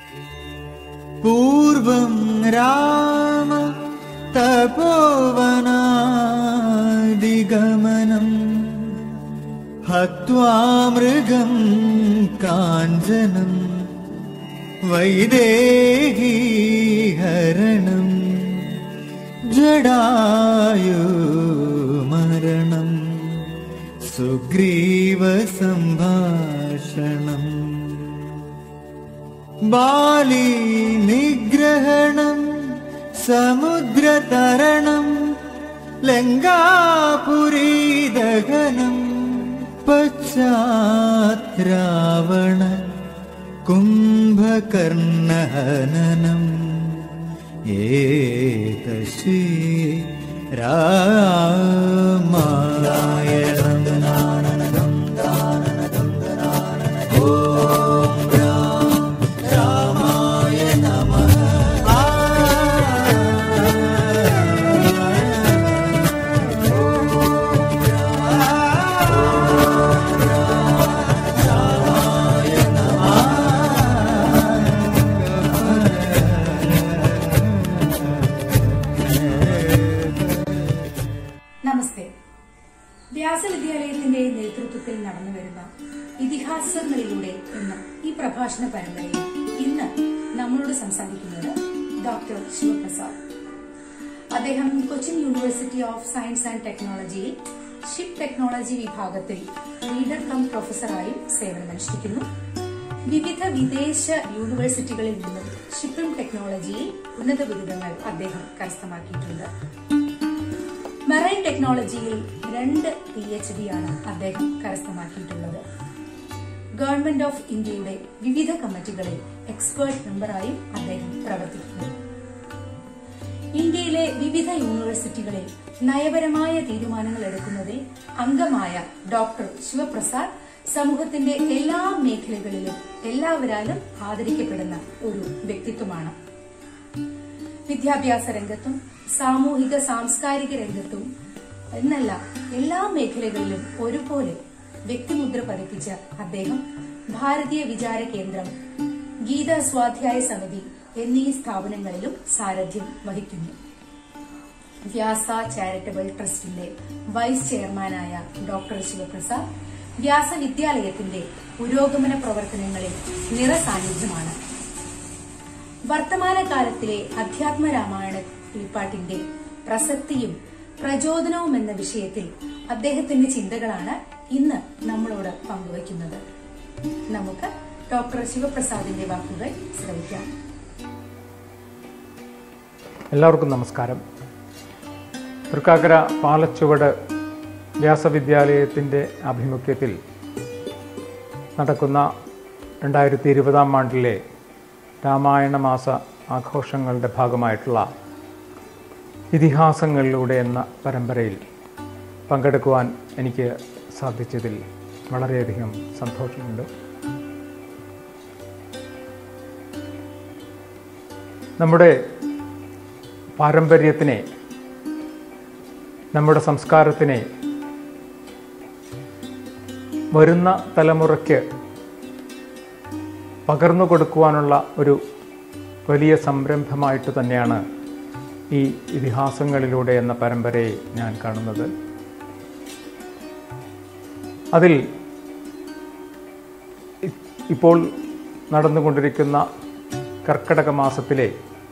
पूर्वं राम तपोवनादिगमनम् हत्वा मृगं काञ्चनम् वैदेही हरणम् जडायु मरणम् सुग्रीवसम्भाषणम् बाली निग्रहणम् समुद्रतरणम् लङ्गापुरीदहनम् पश्चात् रावण कुम्भकर्णहननम् एतश्री रामायणम् നമസ്തേ വ്യാസവിദ്യാലയത്തിന്റെ നേതൃത്വത്തിൽ നടന്നു വരുന്ന ഇതിഹാസങ്ങളിലൂടെ എന്ന ഈ പ്രഭാഷണ പരമ്പരയിൽ ഇന്ന് നമ്മളോട് സംസാരിക്കുന്നത് ഡോക്ടർ ശിവപ്രസാദ് അദ്ദേഹം Cochin university of science and ടെക്നോളജിയിൽ ഷിപ്പ് ടെക്നോളജി വിഭാഗത്തിൽ ലീഡർ കം പ്രൊഫസറായും സേവനമനുഷ്ഠിക്കുന്നു വിവിധ വിദേശ യൂണിവേഴ്സിറ്റികളിൽ നിന്നും ഷിപ്പിംഗ് ടെക്നോളജിയിൽ ഉന്നത ബിരുദങ്ങൾ അദ്ദേഹം കരസ്ഥമാക്കിയിട്ടുണ്ട് മെറൈൻ ടെക്നോളജിയിൽ രണ്ട് പി എച്ച് ഡി ആണ് അദ്ദേഹം കരസ്ഥമാക്കിയിട്ടുള്ളത് ഗവൺമെന്റ് ഓഫ് ഇന്ത്യയുടെ വിവിധ കമ്മിറ്റികളിൽ എക്സ്പേർട്ട് മെമ്പറായും അദ്ദേഹം പ്രവർത്തിക്കുന്നു ഇന്ത്യയിലെ വിവിധ യൂണിവേഴ്സിറ്റികളിൽ നയപരമായ തീരുമാനങ്ങൾ എടുക്കുന്നതിൽ അംഗമായ ഡോക്ടർ ശിവപ്രസാദ് സമൂഹത്തിന്റെ എല്ലാ മേഖലകളിലും എല്ലാവരാലും ആദരിക്കപ്പെടുന്ന ഒരു വ്യക്തിത്വമാണ് വിദ്യാഭ്യാസ രംഗത്തും സാമൂഹിക സാംസ്കാരിക രംഗത്തും എന്നല്ല എല്ലാ മേഖലകളിലും ഒരുപോലെ വ്യക്തിമുദ്ര പതിപ്പിച്ച അദ്ദേഹം ഭാരതീയ വിചാര കേന്ദ്രം ഗീത സ്വാധ്യായ സമിതി എന്നീ സ്ഥാപനങ്ങളിലും സാരഥ്യം വഹിക്കുന്നു വ്യാസ ചാരിറ്റബിൾ ട്രസ്റ്റിന്റെ വൈസ് ചെയർമാനായ ഡോക്ടർ ശിവപ്രസാദ് വ്യാസ വിദ്യാലയത്തിന്റെ പുരോഗമന പ്രവർത്തനങ്ങളിൽ നിറസാന്നിധ്യമാണ് വർത്തമാനകാലത്തിലെ അധ്യാത്മ രാമായണ കിളിപ്പാട്ടിന്റെ പ്രസക്തിയും പ്രചോദനവും എന്ന വിഷയത്തിൽ അദ്ദേഹത്തിന്റെ ചിന്തകളാണ് ഇന്ന് നമ്മളോട് പങ്കുവയ്ക്കുന്നത് നമുക്ക് ഡോക്ടർ ശിവപ്രസാദിന്റെ വാക്കുകൾ ശ്രവിക്കാം എല്ലാവർക്കും നമസ്കാരം തൃക്കാക്കര പാലച്ചുവട് വ്യാസവിദ്യാലയത്തിൻ്റെ ആഭിമുഖ്യത്തിൽ നടക്കുന്ന രണ്ടായിരത്തി ഇരുപതാം ആണ്ടിലെ രാമായണ മാസ ആഘോഷങ്ങളുടെ ഭാഗമായിട്ടുള്ള ഇതിഹാസങ്ങളിലൂടെ എന്ന പരമ്പരയിൽ പങ്കെടുക്കുവാൻ എനിക്ക് സാധിച്ചതിൽ വളരെയധികം സന്തോഷമുണ്ട് നമ്മുടെ പാരമ്പര്യത്തിനെ നമ്മുടെ സംസ്കാരത്തിനെ വരുന്ന തലമുറയ്ക്ക് പകർന്നു കൊടുക്കുവാനുള്ള ഒരു വലിയ സംരംഭമായിട്ട് തന്നെയാണ് ഈ ഇതിഹാസങ്ങളിലൂടെ എന്ന പരമ്പരയെ ഞാൻ കാണുന്നത് അതിൽ ഇ- ഇപ്പോൾ നടന്നുകൊണ്ടിരിക്കുന്ന കർക്കടക മാസത്തിലെ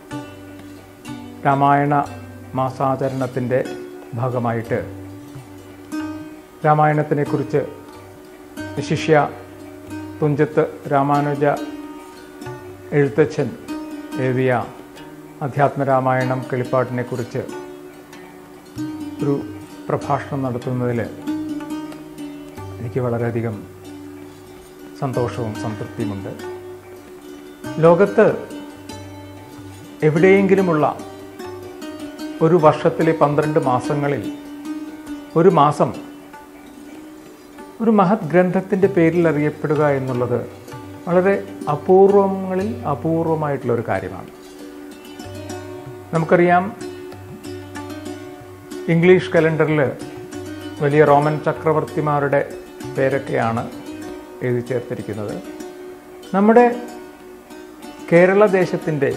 രാമായണ മാസാചരണത്തിൻ്റെ ഭാഗമായിട്ട് രാമായണത്തിനെക്കുറിച്ച് വിശിഷ്യ തുഞ്ചത്ത് രാമാനുജ എഴുത്തച്ഛൻ എഴുതിയ അധ്യാത്മരാമായണം കിളിപ്പാട്ടിനെക്കുറിച്ച് ഒരു പ്രഭാഷണം നടത്തുന്നതിൽ എനിക്ക് വളരെയധികം സന്തോഷവും സംതൃപ്തിയുമുണ്ട് ലോകത്ത് എവിടെയെങ്കിലുമുള്ള ഒരു വർഷത്തിലെ പന്ത്രണ്ട് മാസങ്ങളിൽ ഒരു മാസം ഒരു മഹത് ഗ്രന്ഥത്തിൻ്റെ പേരിൽ അറിയപ്പെടുക എന്നുള്ളത് വളരെ അപൂർവങ്ങളിൽ അപൂർവമായിട്ടുള്ള ഒരു കാര്യമാണ് നമുക്കറിയാം ഇംഗ്ലീഷ് കലണ്ടറിൽ വലിയ റോമൻ ചക്രവർത്തിമാരുടെ പേരൊക്കെയാണ് എഴുതി ചേർത്തിരിക്കുന്നത് നമ്മുടെ കേരള ദേശത്തിൻ്റെ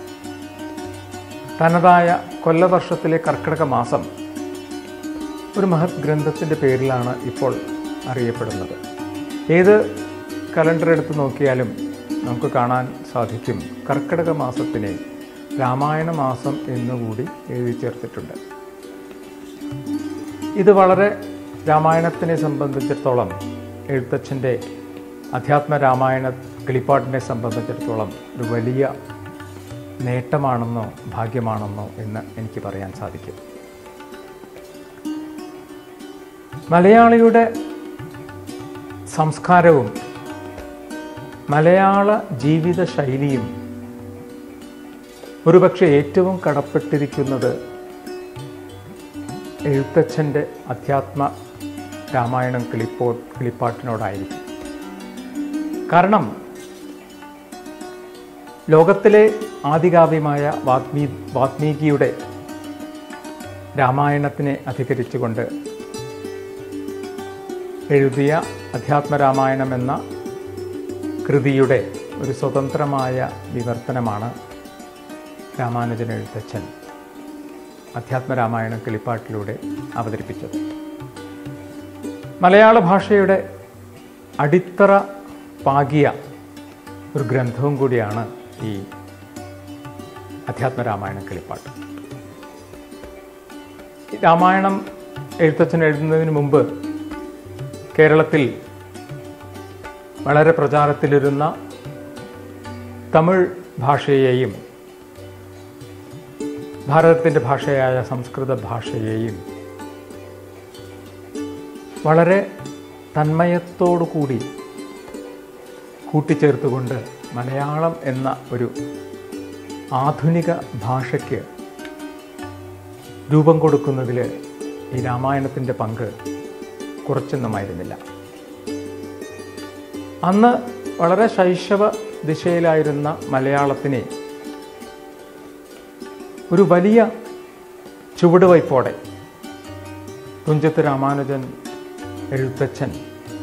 തനതായ കൊല്ലവർഷത്തിലെ കർക്കിടക മാസം ഒരു മഹത് ഗ്രന്ഥത്തിൻ്റെ പേരിലാണ് ഇപ്പോൾ അറിയപ്പെടുന്നത് ഏത് കലണ്ടർ എടുത്ത് നോക്കിയാലും നമുക്ക് കാണാൻ സാധിക്കും കർക്കിടക മാസത്തിനെ രാമായണ മാസം എന്നുകൂടി എഴുതി ചേർത്തിട്ടുണ്ട് ഇത് വളരെ രാമായണത്തിനെ സംബന്ധിച്ചിടത്തോളം എഴുത്തച്ഛൻ്റെ അധ്യാത്മ രാമായണ കിളിപ്പാട്ടിനെ സംബന്ധിച്ചിടത്തോളം ഒരു വലിയ നേട്ടമാണെന്നോ ഭാഗ്യമാണെന്നോ എന്ന് എനിക്ക് പറയാൻ സാധിക്കും മലയാളിയുടെ സംസ്കാരവും മലയാള ജീവിത ശൈലിയും ഒരുപക്ഷെ ഏറ്റവും കടപ്പെട്ടിരിക്കുന്നത് എഴുത്തച്ഛൻ്റെ അധ്യാത്മ രാമായണം കിളിപ്പോ കിളിപ്പാട്ടിനോടായിരിക്കും കാരണം ലോകത്തിലെ ആദികാവ്യമായ വാത്മീ വാത്മീകിയുടെ രാമായണത്തിനെ അധികരിച്ചുകൊണ്ട് എഴുതിയ അധ്യാത്മരാമായണം എന്ന കൃതിയുടെ ഒരു സ്വതന്ത്രമായ വിവർത്തനമാണ് രാമാനുജൻ എഴുത്തച്ഛൻ അധ്യാത്മരാമായണം കിളിപ്പാട്ടിലൂടെ അവതരിപ്പിച്ചത് മലയാള ഭാഷയുടെ അടിത്തറ പാകിയ ഒരു ഗ്രന്ഥവും കൂടിയാണ് ഈ അധ്യാത്മരാമായണം കിളിപ്പാട്ട് ഈ രാമായണം എഴുത്തച്ഛൻ എഴുതുന്നതിന് മുമ്പ് കേരളത്തിൽ വളരെ പ്രചാരത്തിലിരുന്ന തമിഴ് ഭാഷയെയും ഭാരതത്തിൻ്റെ ഭാഷയായ സംസ്കൃത ഭാഷയെയും വളരെ തന്മയത്തോടു കൂടി കൂട്ടിച്ചേർത്തുകൊണ്ട് മലയാളം എന്ന ഒരു ആധുനിക ഭാഷയ്ക്ക് രൂപം കൊടുക്കുന്നതിൽ ഈ രാമായണത്തിൻ്റെ പങ്ക് കുറച്ചൊന്നുമായിരുന്നില്ല അന്ന് വളരെ ശൈശവ ദിശയിലായിരുന്ന മലയാളത്തിനെ ഒരു വലിയ ചുവടുവയ്പോടെ തുഞ്ചത്ത് രാമാനുജൻ എഴുത്തച്ഛൻ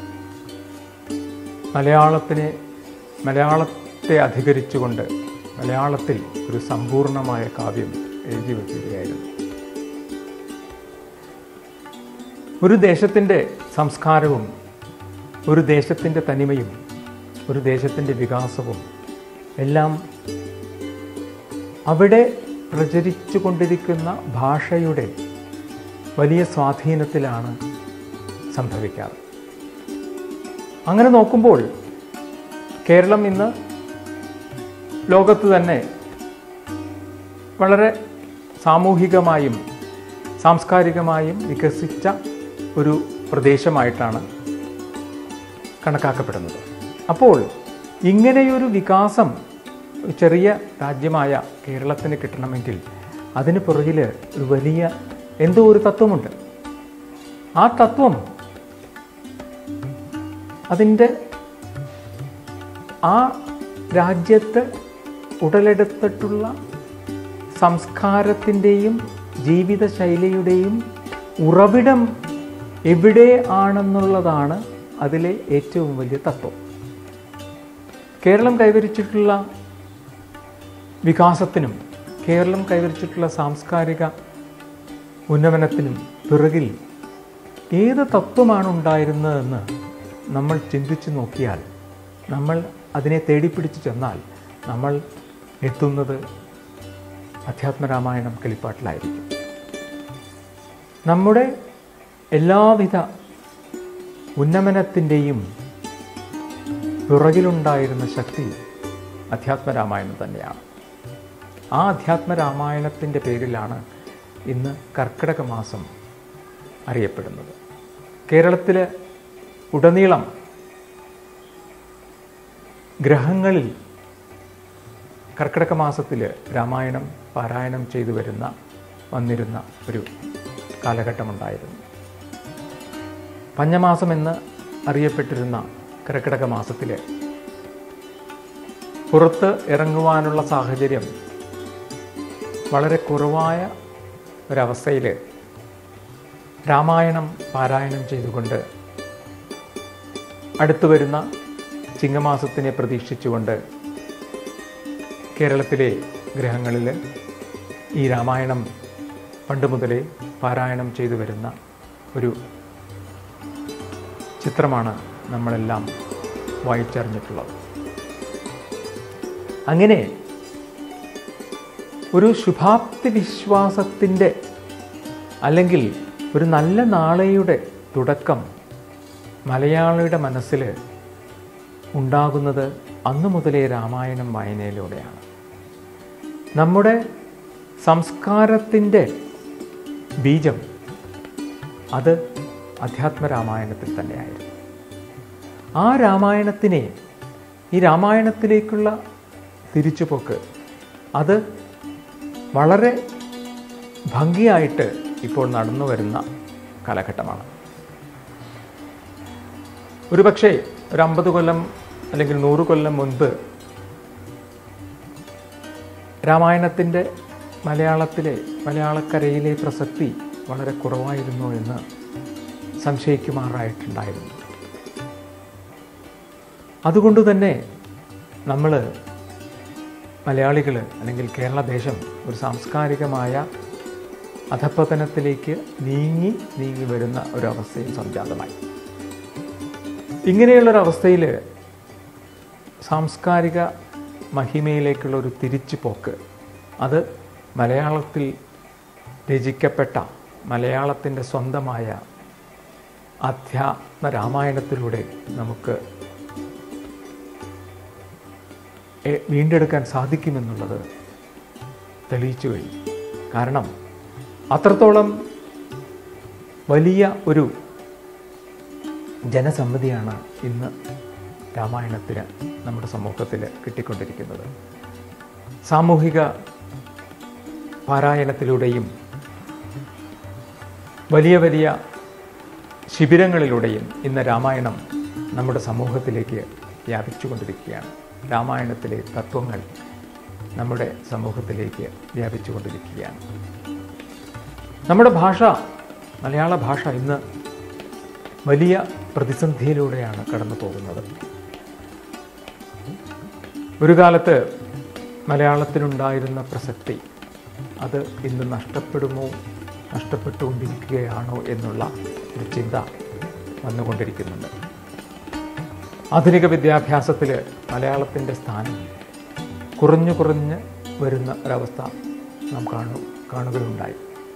മലയാളത്തിനെ മലയാളത്തെ അധികരിച്ചുകൊണ്ട് മലയാളത്തിൽ ഒരു സമ്പൂർണമായ കാവ്യം എഴുതി വയ്ക്കുകയായിരുന്നു ഒരു ദേശത്തിൻ്റെ സംസ്കാരവും ഒരു ദേശത്തിൻ്റെ തനിമയും ഒരു ദേശത്തിൻ്റെ വികാസവും എല്ലാം അവിടെ പ്രചരിച്ചു കൊണ്ടിരിക്കുന്ന ഭാഷയുടെ വലിയ സ്വാധീനത്തിലാണ് സംഭവിക്കാറ് അങ്ങനെ നോക്കുമ്പോൾ കേരളം ഇന്ന് ലോകത്ത് തന്നെ വളരെ സാമൂഹികമായും സാംസ്കാരികമായും വികസിച്ച ഒരു പ്രദേശമായിട്ടാണ് കണക്കാക്കപ്പെടുന്നത് അപ്പോൾ ഇങ്ങനെയൊരു വികാസം ചെറിയ രാജ്യമായ കേരളത്തിന് കിട്ടണമെങ്കിൽ അതിന് പുറകിൽ ഒരു വലിയ എന്തോ ഒരു തത്വമുണ്ട് ആ തത്വം അതിൻ്റെ ആ രാജ്യത്ത് ഉടലെടുത്തിട്ടുള്ള സംസ്കാരത്തിൻ്റെയും ജീവിതശൈലിയുടെയും ഉറവിടം എവിടെ ആണെന്നുള്ളതാണ് അതിലെ ഏറ്റവും വലിയ തത്വം കേരളം കൈവരിച്ചിട്ടുള്ള വികാസത്തിനും കേരളം കൈവരിച്ചിട്ടുള്ള സാംസ്കാരിക ഉന്നമനത്തിനും പിറകിൽ ഏത് തത്വമാണ് ഉണ്ടായിരുന്നതെന്ന് നമ്മൾ ചിന്തിച്ചു നോക്കിയാൽ നമ്മൾ അതിനെ തേടിപ്പിടിച്ചു ചെന്നാൽ നമ്മൾ എത്തുന്നത് അധ്യാത്മരാമായണം കിളിപ്പാട്ടിലായിരിക്കും നമ്മുടെ എല്ലാവിധ ഉന്നമനത്തിൻ്റെയും പിറകിലുണ്ടായിരുന്ന ശക്തി അധ്യാത്മരാമായണം തന്നെയാണ് ആ അധ്യാത്മരാമായണത്തിൻ്റെ പേരിലാണ് ഇന്ന് കർക്കിടക മാസം അറിയപ്പെടുന്നത് കേരളത്തിൽ ഉടനീളം ഗ്രഹങ്ങളിൽ കർക്കിടക മാസത്തിൽ രാമായണം പാരായണം ചെയ്തു വരുന്ന വന്നിരുന്ന ഒരു കാലഘട്ടമുണ്ടായിരുന്നു പഞ്ഞമാസം എന്ന് അറിയപ്പെട്ടിരുന്ന കർക്കിടക മാസത്തിൽ പുറത്ത് ഇറങ്ങുവാനുള്ള സാഹചര്യം വളരെ കുറവായ ഒരവസ്ഥയിൽ രാമായണം പാരായണം ചെയ്തുകൊണ്ട് അടുത്തു വരുന്ന ചിങ്ങമാസത്തിനെ പ്രതീക്ഷിച്ചുകൊണ്ട് കേരളത്തിലെ ഗ്രഹങ്ങളിൽ ഈ രാമായണം പണ്ട് മുതലേ പാരായണം ചെയ്തു വരുന്ന ഒരു ചിത്രമാണ് നമ്മളെല്ലാം വായിച്ചറിഞ്ഞിട്ടുള്ളത് അങ്ങനെ ഒരു ശുഭാപ്തി വിശ്വാസത്തിൻ്റെ അല്ലെങ്കിൽ ഒരു നല്ല നാളെയുടെ തുടക്കം മലയാളിയുടെ മനസ്സിൽ ഉണ്ടാകുന്നത് അന്നു മുതലേ രാമായണം വായനയിലൂടെയാണ് നമ്മുടെ സംസ്കാരത്തിൻ്റെ ബീജം അത് അധ്യാത്മരാമായണത്തിൽ തന്നെയായിരുന്നു ആ രാമായണത്തിനെ ഈ രാമായണത്തിലേക്കുള്ള തിരിച്ചുപോക്ക് അത് വളരെ ഭംഗിയായിട്ട് ഇപ്പോൾ നടന്നു വരുന്ന കാലഘട്ടമാണ് ഒരു പക്ഷേ ഒരു അമ്പത് കൊല്ലം അല്ലെങ്കിൽ നൂറ് കൊല്ലം മുൻപ് രാമായണത്തിൻ്റെ മലയാളത്തിലെ മലയാളക്കരയിലെ പ്രസക്തി വളരെ കുറവായിരുന്നു എന്ന് സംശയിക്കുമാറായിട്ടുണ്ടായിരുന്നു അതുകൊണ്ട് തന്നെ നമ്മൾ മലയാളികൾ അല്ലെങ്കിൽ കേരള ദേശം ഒരു സാംസ്കാരികമായ അധപ്പതനത്തിലേക്ക് നീങ്ങി നീങ്ങി വരുന്ന ഒരവസ്ഥയും സംജാതമായി ഇങ്ങനെയുള്ളൊരവസ്ഥയിൽ സാംസ്കാരിക മഹിമയിലേക്കുള്ള ഒരു തിരിച്ചു പോക്ക് അത് മലയാളത്തിൽ രചിക്കപ്പെട്ട മലയാളത്തിൻ്റെ സ്വന്തമായ അധ്യാത്മ രാമായണത്തിലൂടെ നമുക്ക് എ- വീണ്ടെടുക്കാൻ സാധിക്കുമെന്നുള്ളത് തെളിയിച്ചു കഴിഞ്ഞു കാരണം അത്രത്തോളം വലിയ ഒരു ജനസമ്മതിയാണ് ഇന്ന് രാമായണത്തിന് നമ്മുടെ സമൂഹത്തിൽ കിട്ടിക്കൊണ്ടിരിക്കുന്നത് സാമൂഹിക പാരായണത്തിലൂടെയും വലിയ വലിയ ശിബിരങ്ങളിലൂടെയും ഇന്ന് രാമായണം നമ്മുടെ സമൂഹത്തിലേക്ക് വ്യാപിച്ചുകൊണ്ടിരിക്കുകയാണ് രാമായണത്തിലെ തത്വങ്ങൾ നമ്മുടെ സമൂഹത്തിലേക്ക് വ്യാപിച്ചുകൊണ്ടിരിക്കുകയാണ് നമ്മുടെ ഭാഷ മലയാള ഭാഷ ഇന്ന് വലിയ പ്രതിസന്ധിയിലൂടെയാണ് കടന്നു പോകുന്നത് ഒരു കാലത്ത് മലയാളത്തിനുണ്ടായിരുന്ന പ്രസക്തി അത് ഇന്ന് നഷ്ടപ്പെടുമോ നഷ്ടപ്പെട്ടുകൊണ്ടിരിക്കുകയാണോ എന്നുള്ള ഒരു ചിന്ത വന്നുകൊണ്ടിരിക്കുന്നുണ്ട് ആധുനിക വിദ്യാഭ്യാസത്തിൽ മലയാളത്തിൻ്റെ സ്ഥാനം കുറഞ്ഞു കുറഞ്ഞ് വരുന്ന ഒരവസ്ഥ നാം കാണു കാണുകയുണ്ടായി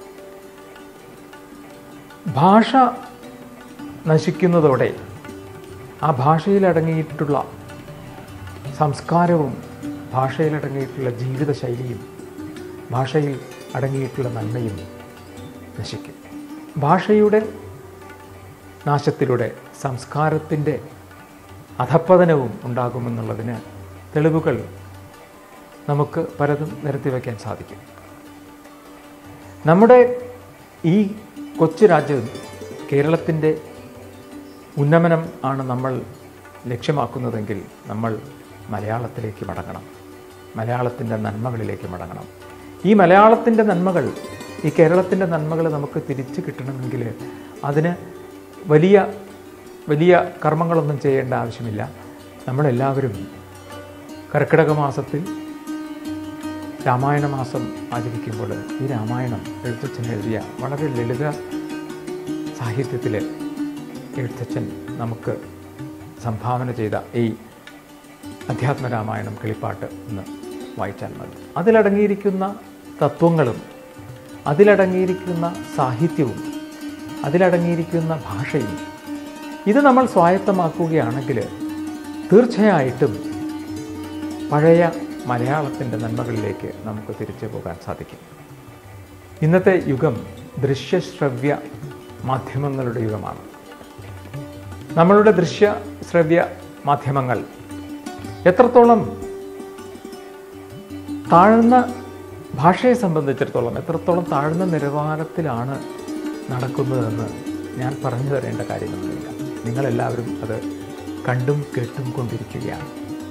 ഭാഷ നശിക്കുന്നതോടെ ആ ഭാഷയിലടങ്ങിയിട്ടുള്ള സംസ്കാരവും ഭാഷയിലടങ്ങിയിട്ടുള്ള ജീവിതശൈലിയും ഭാഷയിൽ അടങ്ങിയിട്ടുള്ള നന്മയും നശിക്കും ഭാഷയുടെ നാശത്തിലൂടെ സംസ്കാരത്തിൻ്റെ അധപ്പതനവും ഉണ്ടാകുമെന്നുള്ളതിന് തെളിവുകൾ നമുക്ക് പലതും നിരത്തി വയ്ക്കാൻ സാധിക്കും നമ്മുടെ ഈ കൊച്ചു രാജ്യം കേരളത്തിൻ്റെ ഉന്നമനം ആണ് നമ്മൾ ലക്ഷ്യമാക്കുന്നതെങ്കിൽ നമ്മൾ മലയാളത്തിലേക്ക് മടങ്ങണം മലയാളത്തിൻ്റെ നന്മകളിലേക്ക് മടങ്ങണം ഈ മലയാളത്തിൻ്റെ നന്മകൾ ഈ കേരളത്തിൻ്റെ നന്മകൾ നമുക്ക് തിരിച്ചു കിട്ടണമെങ്കിൽ അതിന് വലിയ വലിയ കർമ്മങ്ങളൊന്നും ചെയ്യേണ്ട ആവശ്യമില്ല നമ്മളെല്ലാവരും കർക്കിടക മാസത്തിൽ രാമായണ മാസം ആചരിക്കുമ്പോൾ ഈ രാമായണം എഴുത്തച്ഛൻ എഴുതിയ വളരെ ലളിത സാഹിത്യത്തിൽ എഴുത്തച്ഛൻ നമുക്ക് സംഭാവന ചെയ്ത ഈ അധ്യാത്മ രാമായണം കിളിപ്പാട്ട് എന്ന് വായിച്ചാൽ മതി അതിലടങ്ങിയിരിക്കുന്ന തത്വങ്ങളും അതിലടങ്ങിയിരിക്കുന്ന സാഹിത്യവും അതിലടങ്ങിയിരിക്കുന്ന ഭാഷയും ഇത് നമ്മൾ സ്വായത്തമാക്കുകയാണെങ്കിൽ തീർച്ചയായിട്ടും പഴയ മലയാളത്തിൻ്റെ നന്മകളിലേക്ക് നമുക്ക് തിരിച്ചു പോകാൻ സാധിക്കും ഇന്നത്തെ യുഗം ദൃശ്യശ്രവ്യ മാധ്യമങ്ങളുടെ യുഗമാണ് നമ്മളുടെ ദൃശ്യ ശ്രവ്യ മാധ്യമങ്ങൾ എത്രത്തോളം താഴ്ന്ന ഭാഷയെ സംബന്ധിച്ചിടത്തോളം എത്രത്തോളം താഴ്ന്ന നിലവാരത്തിലാണ് നടക്കുന്നതെന്ന് ഞാൻ പറഞ്ഞു തരേണ്ട കാര്യമൊന്നുമില്ല നിങ്ങളെല്ലാവരും അത് കണ്ടും കേട്ടും കൊണ്ടിരിക്കുകയാണ്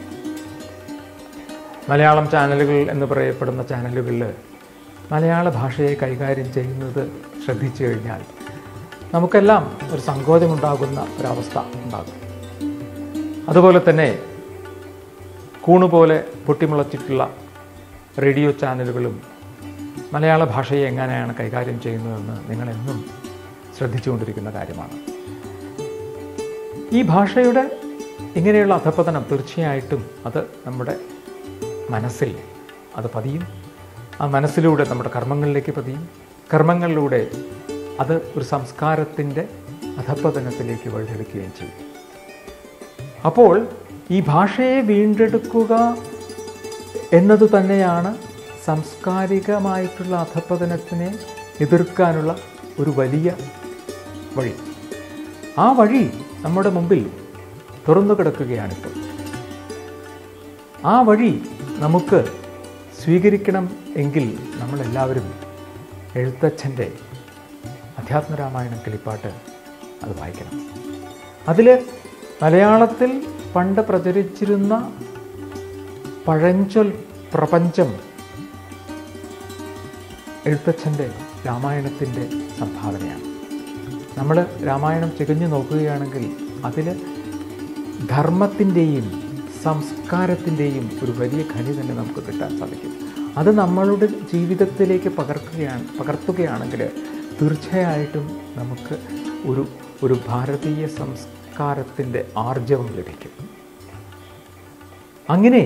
മലയാളം ചാനലുകൾ എന്ന് പറയപ്പെടുന്ന ചാനലുകളിൽ മലയാള ഭാഷയെ കൈകാര്യം ചെയ്യുന്നത് ശ്രദ്ധിച്ചു കഴിഞ്ഞാൽ നമുക്കെല്ലാം ഒരു സങ്കോചമുണ്ടാകുന്ന ഒരവസ്ഥ ഉണ്ടാകും അതുപോലെ തന്നെ കൂണുപോലെ പൊട്ടിമുളച്ചിട്ടുള്ള റേഡിയോ ചാനലുകളും മലയാള ഭാഷയെ എങ്ങനെയാണ് കൈകാര്യം ചെയ്യുന്നതെന്ന് നിങ്ങളെന്നും ശ്രദ്ധിച്ചുകൊണ്ടിരിക്കുന്ന കാര്യമാണ് ഈ ഭാഷയുടെ ഇങ്ങനെയുള്ള അധപ്പതനം തീർച്ചയായിട്ടും അത് നമ്മുടെ മനസ്സിൽ അത് പതിയും ആ മനസ്സിലൂടെ നമ്മുടെ കർമ്മങ്ങളിലേക്ക് പതിയും കർമ്മങ്ങളിലൂടെ അത് ഒരു സംസ്കാരത്തിൻ്റെ അധപ്പതനത്തിലേക്ക് വഴിതെളിക്കുകയും ചെയ്യും അപ്പോൾ ഈ ഭാഷയെ വീണ്ടെടുക്കുക എന്നത് തന്നെയാണ് സാംസ്കാരികമായിട്ടുള്ള അധപ്പതനത്തിനെ എതിർക്കാനുള്ള ഒരു വലിയ വഴി ആ വഴി നമ്മുടെ മുമ്പിൽ തുറന്നു കിടക്കുകയാണിപ്പോൾ ആ വഴി നമുക്ക് സ്വീകരിക്കണം എങ്കിൽ നമ്മളെല്ലാവരും എഴുത്തച്ഛൻ്റെ അധ്യാത്മരാമായണം കിളിപ്പാട്ട് അത് വായിക്കണം അതിൽ മലയാളത്തിൽ പണ്ട് പ്രചരിച്ചിരുന്ന പഴഞ്ചൊൽ പ്രപഞ്ചം എഴുത്തച്ഛൻ്റെ രാമായണത്തിൻ്റെ സംഭാവനയാണ് നമ്മൾ രാമായണം ചികഞ്ഞു നോക്കുകയാണെങ്കിൽ അതിൽ ധർമ്മത്തിൻ്റെയും സംസ്കാരത്തിൻ്റെയും ഒരു വലിയ ഖനി തന്നെ നമുക്ക് കിട്ടാൻ സാധിക്കും അത് നമ്മളുടെ ജീവിതത്തിലേക്ക് പകർക്കുകയാണ് പകർത്തുകയാണെങ്കിൽ തീർച്ചയായിട്ടും നമുക്ക് ഒരു ഒരു ഭാരതീയ സംസ്കാരത്തിൻ്റെ ആർജവം ലഭിക്കും അങ്ങനെ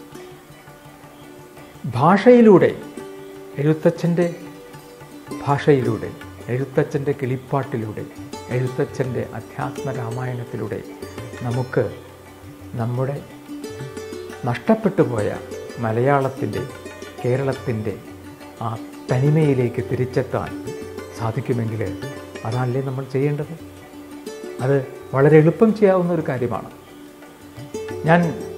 ഭാഷയിലൂടെ എഴുത്തച്ഛൻ്റെ ഭാഷയിലൂടെ എഴുത്തച്ഛൻ്റെ കിളിപ്പാട്ടിലൂടെ എഴുത്തച്ഛൻ്റെ അധ്യാത്മ രാമായണത്തിലൂടെ നമുക്ക് നമ്മുടെ നഷ്ടപ്പെട്ടു പോയ മലയാളത്തിൻ്റെ കേരളത്തിൻ്റെ ആ തനിമയിലേക്ക് തിരിച്ചെത്താൻ സാധിക്കുമെങ്കിൽ അതല്ലേ നമ്മൾ ചെയ്യേണ്ടത് അത് വളരെ എളുപ്പം ചെയ്യാവുന്ന ഒരു കാര്യമാണ് ഞാൻ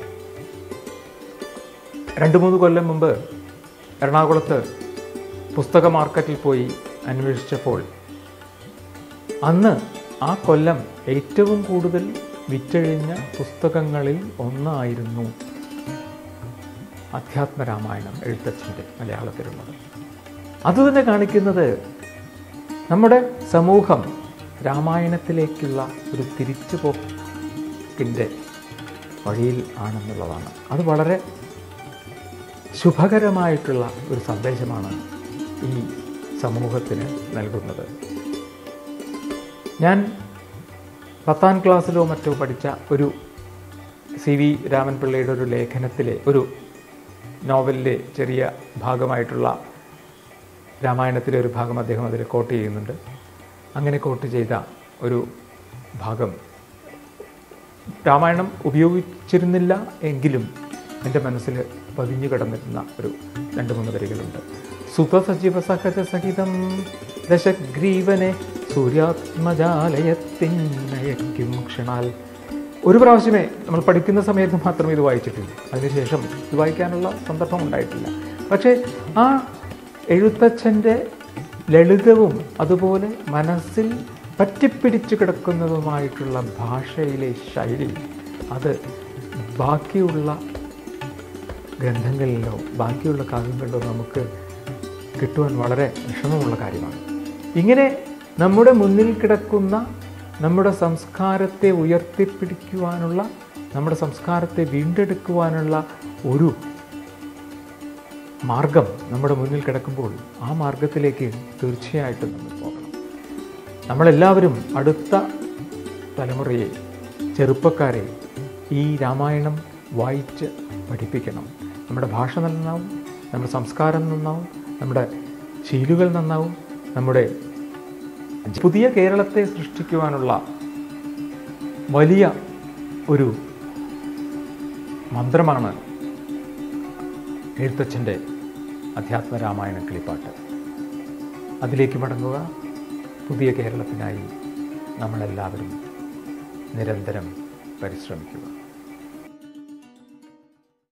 രണ്ട് മൂന്ന് കൊല്ലം മുമ്പ് എറണാകുളത്ത് പുസ്തക മാർക്കറ്റിൽ പോയി അന്വേഷിച്ചപ്പോൾ അന്ന് ആ കൊല്ലം ഏറ്റവും കൂടുതൽ വിറ്റഴിഞ്ഞ പുസ്തകങ്ങളിൽ ഒന്നായിരുന്നു അധ്യാത്മരാമായണം എഴുത്തച്ഛൻ്റെ മലയാളത്തിലുള്ളത് അതുതന്നെ കാണിക്കുന്നത് നമ്മുടെ സമൂഹം രാമായണത്തിലേക്കുള്ള ഒരു തിരിച്ചുപോക്കിൻ്റെ വഴിയിൽ ആണെന്നുള്ളതാണ് അത് വളരെ ശുഭകരമായിട്ടുള്ള ഒരു സന്ദേശമാണ് ഈ സമൂഹത്തിന് നൽകുന്നത് ഞാൻ പത്താം ക്ലാസ്സിലോ മറ്റോ പഠിച്ച ഒരു സി വി രാമൻപിള്ളയുടെ ഒരു ലേഖനത്തിലെ ഒരു നോവലിലെ ചെറിയ ഭാഗമായിട്ടുള്ള രാമായണത്തിലെ ഒരു ഭാഗം അദ്ദേഹം അതിൽ കോട്ട് ചെയ്യുന്നുണ്ട് അങ്ങനെ കോട്ട് ചെയ്ത ഒരു ഭാഗം രാമായണം ഉപയോഗിച്ചിരുന്നില്ല എങ്കിലും എൻ്റെ മനസ്സിൽ പതിഞ്ഞു കിടന്നിരുന്ന ഒരു രണ്ട് മൂന്ന് വരികളുണ്ട് സുതസജീവ സഹജ സഹിതം ദശഗ്രീവനെ സൂര്യാത്മജാലയത്തിനയക്കും ക്ഷണാൽ ഒരു പ്രാവശ്യമേ നമ്മൾ പഠിക്കുന്ന സമയത്ത് മാത്രമേ ഇത് വായിച്ചിട്ടുള്ളൂ അതിനുശേഷം ഇത് വായിക്കാനുള്ള സന്ദർഭം ഉണ്ടായിട്ടില്ല പക്ഷേ ആ എഴുത്തച്ഛൻ്റെ ലളിതവും അതുപോലെ മനസ്സിൽ പറ്റിപ്പിടിച്ചു കിടക്കുന്നതുമായിട്ടുള്ള ഭാഷയിലെ ശൈലി അത് ബാക്കിയുള്ള ഗ്രന്ഥങ്ങളിലോ ബാക്കിയുള്ള കാവ്യങ്ങളിലോ നമുക്ക് കിട്ടുവാൻ വളരെ വിഷമമുള്ള കാര്യമാണ് ഇങ്ങനെ നമ്മുടെ മുന്നിൽ കിടക്കുന്ന നമ്മുടെ സംസ്കാരത്തെ ഉയർത്തിപ്പിടിക്കുവാനുള്ള നമ്മുടെ സംസ്കാരത്തെ വീണ്ടെടുക്കുവാനുള്ള ഒരു മാർഗം നമ്മുടെ മുന്നിൽ കിടക്കുമ്പോൾ ആ മാർഗത്തിലേക്ക് തീർച്ചയായിട്ടും നമ്മൾ പോകണം നമ്മളെല്ലാവരും അടുത്ത തലമുറയെ ചെറുപ്പക്കാരെ ഈ രാമായണം വായിച്ച് പഠിപ്പിക്കണം നമ്മുടെ ഭാഷ നന്നാവും നമ്മുടെ സംസ്കാരം നന്നാവും നമ്മുടെ ശീലുകൾ നന്നാവും നമ്മുടെ പുതിയ കേരളത്തെ സൃഷ്ടിക്കുവാനുള്ള വലിയ ഒരു മന്ത്രമാണ് എഴുത്തച്ഛൻ്റെ അധ്യാത്മരാമായണ കിളിപ്പാട്ട് അതിലേക്ക് മടങ്ങുക പുതിയ കേരളത്തിനായി നമ്മളെല്ലാവരും നിരന്തരം പരിശ്രമിക്കുക